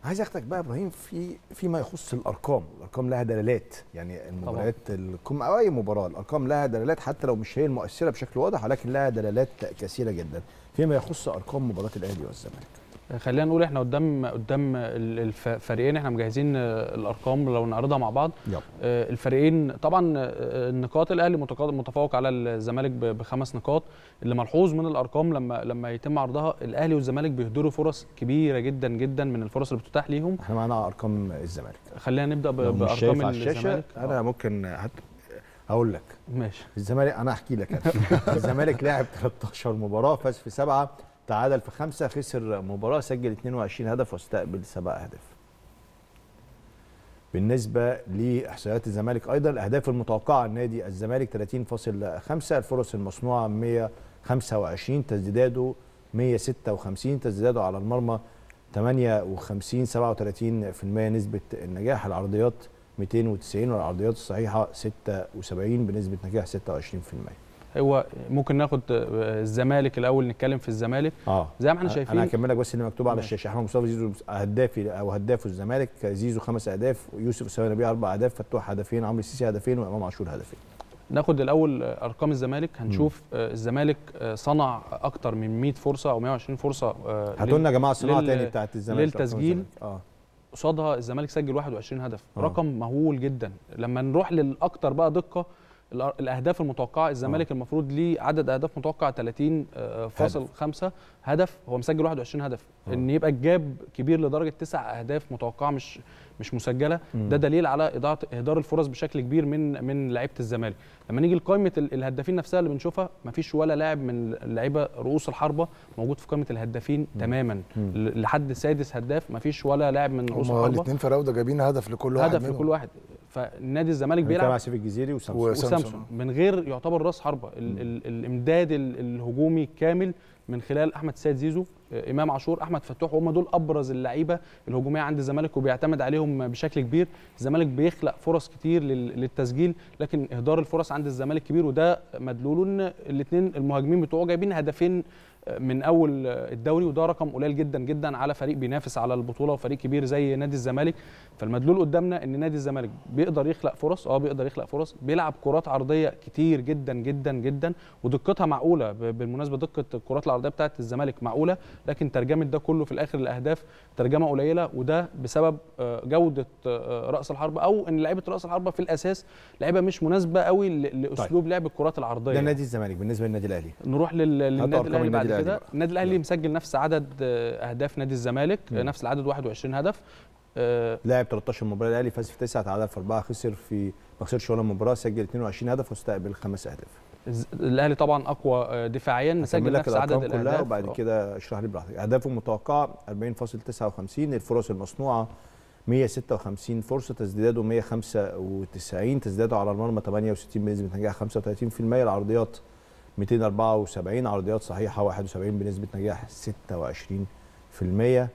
عايز اخدك بقى ابراهيم في فيما يخص الارقام الارقام لها دلالات يعني المباريات الكم او اي مباراه الارقام لها دلالات حتى لو مش هي المؤثره بشكل واضح ولكن لها دلالات كثيره جدا فيما يخص ارقام مباراه الاهلي والزمالك خلينا نقول احنا قدام قدام ال- الفريقين احنا مجهزين آه، الارقام لو نعرضها مع بعض يلا آه، الفريقين طبعا آه، النقاط الاهلي متقا- متفوق على الزمالك ب- بخمس نقاط اللي ملحوظ من الارقام لما لما يتم عرضها الاهلي والزمالك بيهدروا فرص كبيره جدا جدا من الفرص اللي بتتاح ليهم احنا معانا ارقام الزمالك خلينا نبدا ب- لو مش شايف بارقام على الشاشه الزمالك انا ممكن حتى اقول لك ماشي الزمالك انا احكي لك أنا. الزمالك لعب 13 مباراه فاز في سبعه تعادل في خمسه خسر مباراه سجل 22 هدف واستقبل سبع اهداف. بالنسبه لاحصائيات الزمالك ايضا الاهداف المتوقعه لنادي الزمالك 30.5 الفرص المصنوعه 125 تسديداته 156 تسديداته على المرمى 58 37% نسبه النجاح العرضيات 290 والعرضيات الصحيحه 76 بنسبه نجاح 26% هو ممكن ناخد آه، الزمالك الاول نتكلم في الزمالك اه زي ما احنا انا شايفين هكمل لك بس اللي مكتوب على ماشي. الشاشه احمد مصطفى زيزو هدافي او هداف الزمالك زيزو خمس اهداف يوسف اسامه نبيه اربع اهداف فتوح هدفين عمرو السيسي هدفين وامام عاشور هدفين ناخد الاول ارقام الزمالك هنشوف آه، الزمالك آه، صنع اكتر من 100 فرصه او 120 فرصه آه، هاتوا لنا يا جماعه الصناعه لل- تاني بتاعت الزمالك للتسجيل. أرقام الزمالك. اه قصادها الزمالك سجل 21 هدف آه. رقم مهول جدا لما نروح للاكتر بقى دقه الأ- الاهداف المتوقعه الزمالك المفروض ليه عدد اهداف متوقع 30 آه، فاصل 5 هدف هو مسجل 21 هدف آه. ان يبقى الجاب كبير لدرجه تسع اهداف متوقعه مش مش مسجله مم. ده دليل على اضاعه اهدار الفرص بشكل كبير من من لعيبه الزمالك لما نيجي لقائمه ال- الهدافين نفسها اللي بنشوفها مفيش ولا لاعب من اللعيبه رؤوس الحربه موجود في قائمه الهدافين تماما مم. ل- لحد سادس هداف مفيش ولا لاعب من رؤوس هما الحربه الاثنين فراوده جايبين هدف لكل واحد هدف منهم. لكل واحد فنادي الزمالك بنتكلم بيلعب على سيف الجزيري وسامسون وسامسون. وسامسون من غير يعتبر راس حربه ال ال الامداد ال الهجومي الكامل من خلال احمد سيد زيزو آه، امام عاشور احمد فتوح وهم دول ابرز اللعيبه الهجوميه عند الزمالك وبيعتمد عليهم بشكل كبير الزمالك بيخلق فرص كتير لل- للتسجيل لكن اهدار الفرص عند الزمالك كبير وده مدلوله ان الاثنين المهاجمين بتوعه جايبين هدفين آه، من اول آه، الدوري وده رقم قليل جدا جدا على فريق بينافس على البطوله وفريق كبير زي نادي الزمالك فالمدلول قدامنا ان نادي الزمالك بيقدر يخلق فرص اه بيقدر يخلق فرص بيلعب كرات عرضيه كتير جدا جدا جدا ودقتها معقوله ب- بالمناسبه دقه الكرات العرضيه بتاعه الزمالك معقوله لكن ترجمه ده كله في الاخر الاهداف ترجمه قليله وده بسبب آه، جوده آه، راس الحربه او ان لعيبه راس الحربه في الاساس لعيبه مش مناسبه قوي ل- لاسلوب لعب الكرات العرضيه ده نادي الزمالك بالنسبه للنادي الاهلي نروح لل- للنادي أرقام الاهلي بعد النادي كده الأهلي بقى. النادي الاهلي يلا. مسجل نفس عدد آه، اهداف نادي الزمالك آه، مم. نفس العدد 21 هدف آه، لعب 13 مباراه الاهلي فاز في 9 تعادل في 4 خسر في ما خسرش ولا مباراه سجل 22 هدف واستقبل خمس اهداف الز- الاهلي طبعا اقوى آه، دفاعيا هكمل مسجل لك نفس عدد الارقام كلها الاهداف وبعد آه. كده اشرح لي براحتك اهدافه المتوقعه 40.59 الفرص المصنوعه 156 فرصه تسديداته 195 تسديداته على المرمى 68 بنسبه نجاح 35% العرضيات 274 عرضيات صحيحه 71 بنسبه نجاح 26%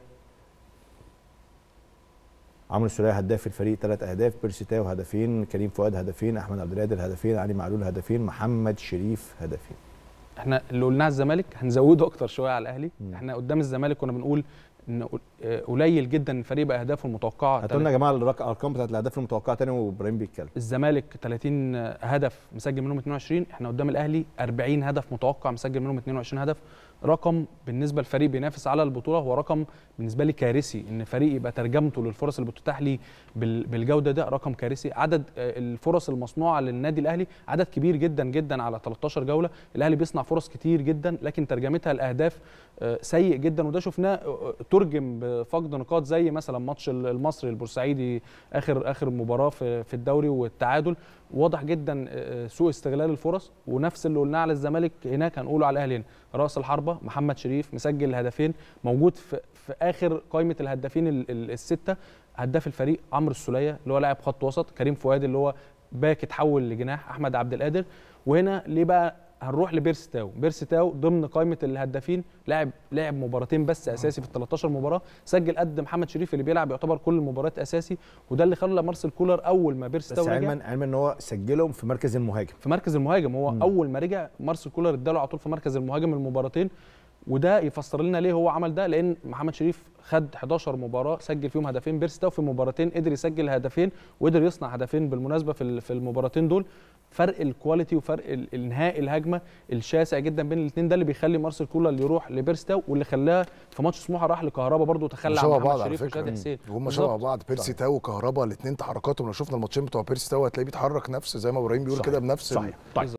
عمرو السوليه هداف الفريق ثلاث اهداف بيرسي تاو هدفين كريم فؤاد هدفين احمد عبد القادر هدفين علي معلول هدفين محمد شريف هدفين احنا اللي قلناه على الزمالك هنزوده اكتر شويه على الاهلي مم. احنا قدام الزمالك كنا بنقول ان قل- آه، قليل جدا الفريق بقى اهدافه المتوقعه هاتوا لنا يا جماعه الرق- الارقام بتاعت الاهداف المتوقعه تاني وابراهيم بيتكلم الزمالك 30 هدف مسجل منهم 22 احنا قدام الاهلي 40 هدف متوقع مسجل منهم 22 هدف رقم بالنسبه لفريق بينافس على البطوله هو رقم بالنسبه لي كارثي ان فريق يبقى ترجمته للفرص اللي بتتاح لي بال- بالجوده ده رقم كارثي عدد آه، الفرص المصنوعه للنادي الاهلي عدد كبير جدا جدا على 13 جوله الاهلي بيصنع فرص كتير جدا لكن ترجمتها الاهداف آه، سيء جدا وده شفناه آه، ترجم بفقد نقاط زي مثلا ماتش المصري البورسعيدي اخر اخر مباراه في في الدوري والتعادل واضح جدا آه، سوء استغلال الفرص ونفس اللي قلناه على الزمالك هناك هنقوله على الاهلي هنا راس الحربه محمد شريف مسجل هدفين موجود في في اخر قائمه الهدافين ال- ال- السته هداف الفريق عمرو السوليه اللي هو لاعب خط وسط كريم فؤاد اللي هو باك اتحول لجناح احمد عبد القادر وهنا ليه بقى هنروح لبيرس تاو بيرس تاو ضمن قائمه الهدافين لاعب لعب مباراتين بس اساسي في ال 13 مباراه سجل قد محمد شريف اللي بيلعب يعتبر كل المباريات اساسي وده اللي خلى مارسيل كولر اول ما بيرس بس تاو رجع علما علما ان هو سجلهم في مركز المهاجم في مركز المهاجم هو مم. م. اول ما رجع مارسيل كولر اداله على طول في مركز المهاجم المباراتين وده يفسر لنا ليه هو عمل ده لان محمد شريف خد 11 مباراه سجل فيهم هدفين بيرسي تاو في مباراتين قدر يسجل هدفين وقدر يصنع هدفين بالمناسبه في ال- في المباراتين دول فرق الكواليتي وفرق ال- انهاء الهجمه الشاسع جدا بين الاثنين ده اللي بيخلي مارسيل كولر يروح لبيرسي تاو واللي خلاه في ماتش سموحه راح لكهربا برضه تخلى عن شبه محمد بعض على شريف فكره وشادي حسين وهم شبه بالظبط. بعض بيرسي تاو وكهربا الاثنين تحركاتهم لو شفنا الماتشين بتوع بيرسي تاو هتلاقيه بيتحرك نفس زي ما ابراهيم بيقول صحيح. كده بنفس ال- صحيح طيب